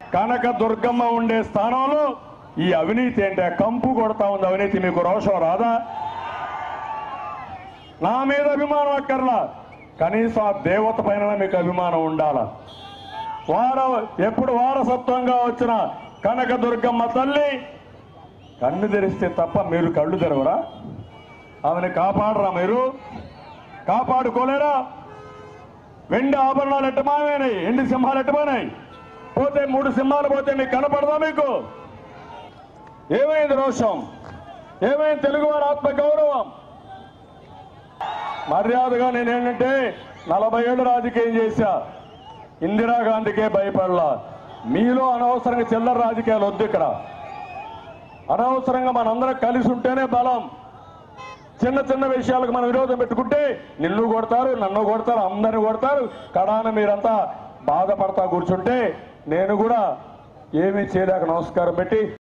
కనక దుర్గమ్మ ఉండే స్థానంలో ఈ అవినీతి ఏంటే కంపు కొడతా ఉంది అవినీతి మీకు రోషం రాదా నా మీద అభిమానం అక్కర్లా కనీసం ఆ దేవత పైన మీకు అభిమానం ఉండాలా వార ఎప్పుడు వారసత్వంగా వచ్చిన కనక దుర్గమ్మ తల్లి కన్ను తెరిస్తే తప్ప మీరు కళ్ళు తెరవరా ఆమెను కాపాడరా మీరు కాపాడుకోలేరా వెండి ఆభరణాలు ఎట్టమామైనాయి ఎండి సింహాలు ఎట్టమానాయి పోతే మూడు సింహాలు పోతే మీకు కనపడదా మీకు ఏమైంది రోషం ఏమైంది తెలుగువారి ఆత్మ గౌరవం మర్యాదగా నేనేంటంటే నలభై ఏళ్ళు రాజకీయం చేశా ఇందిరాగాంధీకే భయపడలా మీలో అనవసరంగా చిల్లర రాజకీయాలు వద్దు ఇక్కడ అనవసరంగా మనందరం కలిసి ఉంటేనే బలం చిన్న చిన్న విషయాలకు మనం విరోధం పెట్టుకుంటే నిన్ను కొడతారు నన్ను కొడతారు అందరిని కొడతారు కడాన మీరంతా బాధపడతా కూర్చుంటే నేను కూడా ఏమీ చేయలేక నమస్కారం పెట్టి